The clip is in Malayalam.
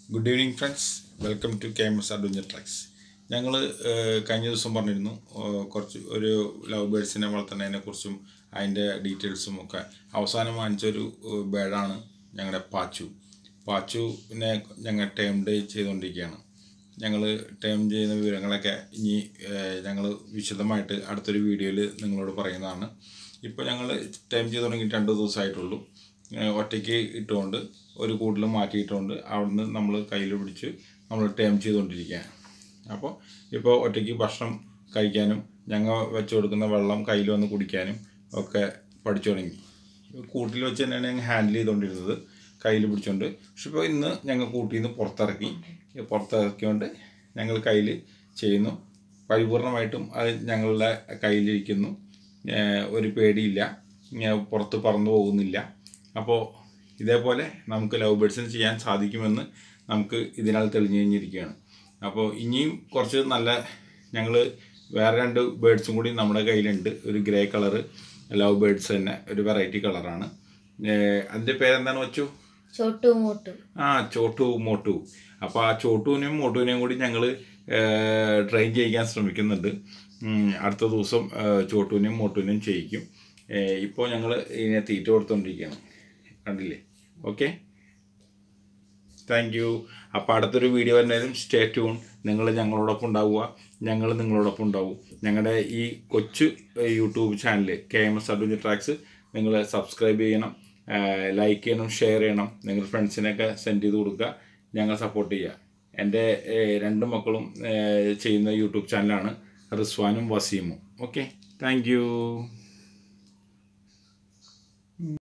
good evening friends welcome to K M S adventure tracks ഞങ്ങൾ കഴിഞ്ഞ ദിവസം പറഞ്ഞിരുന്നു ഏഹ്, കുറച്ച് ഒരു ലവ് ബേഡ്സിനെ വളർത്തുന്നതിനെ കുറിച്ചും അതിൻ്റെ ഡീറ്റെയിൽസും ഒക്കെ അവസാനം വാങ്ങിച്ചൊരു ഏഹ്, ബേഡാണ് ഞങ്ങളുടെ പാച്ചു പാച്ചുവിനെ ഞങ്ങൾ ടേംഡ് ചെയ്തുകൊണ്ടിരിക്കുകയാണ് ഞങ്ങൾ ടേം ചെയ്യുന്ന വിവരങ്ങളൊക്കെ ഇനി ഞങ്ങൾ വിശദമായിട്ട് അടുത്തൊരു വീഡിയോയിൽ നിങ്ങളോട് പറയുന്നതാണ് ഇപ്പോൾ ഞങ്ങൾ ടൈം ചെയ്ത് തുടങ്ങിയിട്ട് രണ്ട് ദിവസമായിട്ടുള്ളൂ ഏഹ് ഒറ്റയ്ക്ക് ഇട്ടുകൊണ്ട് ഒരു കൂട്ടിൽ മാറ്റിയിട്ടുകൊണ്ട് അവിടുന്ന് നമ്മൾ കയ്യിൽ പിടിച്ച് നമ്മൾ ടൈം ചെയ്തുകൊണ്ടിരിക്കുകയാണ് അപ്പോൾ ഇപ്പോൾ ഒറ്റയ്ക്ക് ഭക്ഷണം കഴിക്കാനും ഞങ്ങൾ വെച്ച് കൊടുക്കുന്ന വെള്ളം കയ്യിൽ വന്ന് കുടിക്കാനും ഒക്കെ പഠിച്ചു തുടങ്ങി കൂട്ടിൽ വെച്ച് തന്നെയാണ് ഞങ്ങൾ ഹാൻഡിൽ ചെയ്തുകൊണ്ടിരുന്നത് കയ്യിൽ പിടിച്ചുകൊണ്ട് പക്ഷെ ഇപ്പോൾ ഇന്ന് ഞങ്ങൾ കൂട്ടിൽ നിന്ന് പുറത്തിറക്കി ഈ പുറത്തിറക്കിക്കൊണ്ട് ഞങ്ങൾ കയ്യിൽ ചെയ്യുന്നു പരിപൂർണമായിട്ടും അത് ഞങ്ങളുടെ കയ്യിലിരിക്കുന്നു ഏഹ് ഒരു പേടിയില്ല ഏഹ് പുറത്ത് പറന്നു പോകുന്നില്ല അപ്പോൾ ഇതേപോലെ നമുക്ക് ലവ് ബേഡ്സിന് ചെയ്യാൻ സാധിക്കുമെന്ന് നമുക്ക് ഇതിനാൽ തെളിഞ്ഞു കഴിഞ്ഞിരിക്കുകയാണ് അപ്പോൾ ഇനിയും കുറച്ച് നല്ല ഞങ്ങൾ വേറെ രണ്ട് ബേഡ്സും കൂടി നമ്മുടെ കയ്യിലുണ്ട് ഒരു ഗ്രേ കളറ് ലവ് ബേഡ്സ് തന്നെ ഒരു വെറൈറ്റി കളറാണ് അതിൻ്റെ പേരെന്താണ് വെച്ചു ചോട്ടു മോട്ടു ആ ചോട്ടു മോട്ടു അപ്പോൾ ആ ചോട്ടുവിനെയും മോട്ടുവിനെയും കൂടി ഞങ്ങൾ ട്രെയിൻ ചെയ്യിക്കാൻ ശ്രമിക്കുന്നുണ്ട് ഉം, അടുത്ത ദിവസം ആ, ചോട്ടുവിനെയും മോട്ടുവിനെയും ചെയ്യിക്കും ഇപ്പോൾ ഞങ്ങൾ ഇതിനെ തീറ്റ കൊടുത്തുകൊണ്ടിരിക്കുകയാണ് കണ്ടില്ലേ ഓക്കെ താങ്ക് യു അപ്പോൾ അടുത്തൊരു വീഡിയോ വരുന്നതിനും സ്റ്റേ ട്യൂൺ നിങ്ങൾ ഞങ്ങളോടൊപ്പം ഉണ്ടാവുക ഞങ്ങൾ നിങ്ങളോടൊപ്പം ഉണ്ടാവും ഞങ്ങളുടെ ഈ കൊച്ചു ഏഹ്, YouTube channel K M S adventure tracks നിങ്ങൾ സബ്സ്ക്രൈബ് ചെയ്യണം ലൈക്ക് ചെയ്യണം ഷെയർ ചെയ്യണം നിങ്ങൾ ഫ്രണ്ട്സിനൊക്കെ സെൻഡ് ചെയ്ത് കൊടുക്കുക ഞങ്ങൾ സപ്പോർട്ട് ചെയ്യുക എൻ്റെ ഏഹ്, രണ്ട് മക്കളും ഏഹ്, ചെയ്യുന്ന യൂട്യൂബ് ചാനലാണ് റിസ്വാനും വസീമും ഓക്കെ താങ്ക് യു